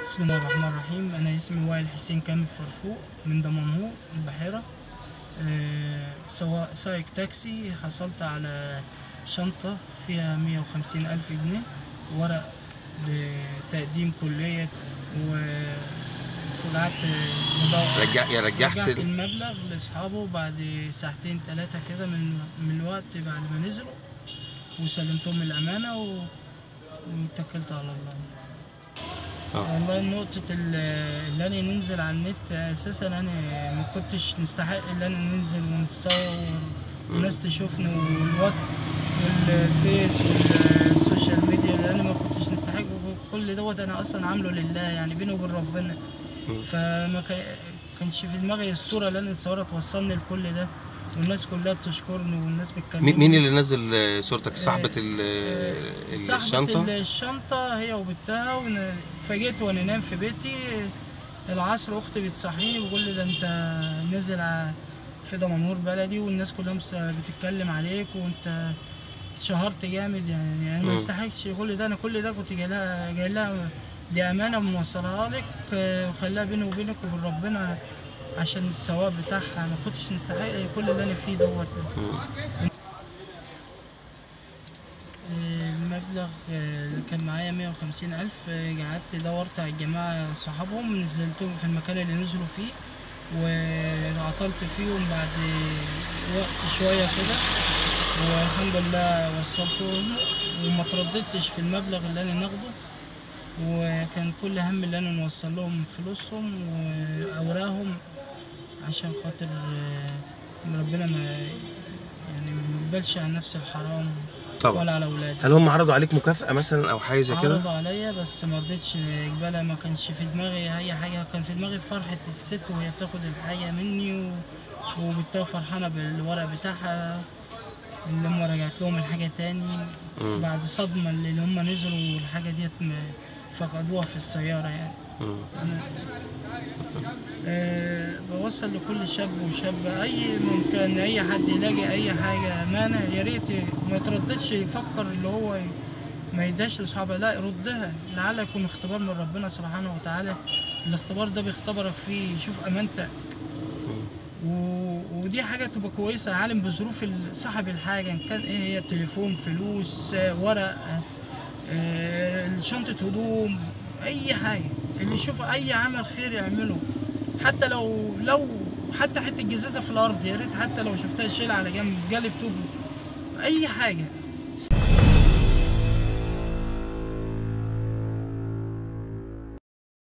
بسم الله الرحمن الرحيم أنا اسمي وائل حسين كامل فرفوق من دمنهور البحيرة آه، سواء سائق تاكسي حصلت على شنطة فيها مية وخمسين ألف جنيه ورق لتقديم كلية وقعدت مدور رجع يا رجعت رجعت ال- المبلغ لاصحابه بعد ساعتين ثلاثة كده من من الوقت بعد ما نزلوا وسلمتهم الأمانة و... واتكلت على الله آه. والله نقطة ال- اللي أنا ننزل على النت أساسا أنا ما كنتش نستحق اللي أنا ننزل ونتصور وناس تشوفني والوات والفيس والسوشيال ميديا اللي أنا ما كنتش نستحق كل دوت أنا أصلا عامله لله يعني بيني وبين ربنا فما كا- كانش في دماغي الصورة اللي أنا نصورها توصلني لكل ده والناس كلها تشكرني والناس بتكلمني مين مين اللي نزل آه، صورتك صاحبة ال- ال- صاحبة الشنطة الشنطة هي وبنتها وأنا فاجئت وأنا نايم في بيتي العصر أختي بتصحيني بتقول لي ده أنت نازل ع- في دمنهور بلدي والناس كلها مس- بتتكلم عليك وأنت اتشهرت جامد يعني, يعني ما مم. يستحقش كل ده أنا كل ده كنت جاي لها جاي لها دي أمانة موصلها لك آه، وخليها بيني وبينك وبين ربنا عشان الثواب بتاعها ما كنتش نستحق كل اللي أنا فيه دوت المبلغ آه، اللي كان معايا مية وخمسين ألف آه، قعدت دورت على الجماعة صحابهم نزلتهم في المكان اللي نزلوا فيه وعطلت فيهم بعد وقت شوية كده والحمد لله وصلتهم وما ترددتش في المبلغ اللي أنا ناخده وكان كل هم اللي أنا نوصل لهم فلوسهم وأوراهم عشان خاطر آه، ربنا ما يعني ما يقبلش عن نفس الحرام طبعا ولا على أولادي هل هم عرضوا عليك مكافأة مثلا أو حاجة زي كده؟ عرضوا عليا بس ما رضيتش اقبلها ما كانش في دماغي اي حاجه كان في دماغي فرحه الست وهي بتاخد الحاجه مني و... وبتبقى فرحانه بالورق بتاعها اللي هم رجعت لهم الحاجه تاني بعد صدمه اللي هم نزلوا والحاجه ديت ما- فقدوها في السياره يعني مم. أه بوصل لكل شاب وشابة أي ممكن أي حد يلاقي أي حاجة أمانة يا ريت ما يترددش يفكر اللي هو ي- ما يداش لأصحابه لا يردها لعل يكون اختبار من ربنا سبحانه وتعالى الاختبار ده بيختبرك فيه يشوف أمانتك و... ودي حاجة تبقى كويسة عالم بظروف ال- صاحب الحاجة إن كان إيه هي تليفون فلوس آه، ورق آه، شنطة هدوم أي حاجة اللي يشوف أي عمل خير يعمله حتى لو لو حتى حتة جزازة في الأرض يا ريت حتى لو شفتها شيلها على جنب قلب توب أي حاجة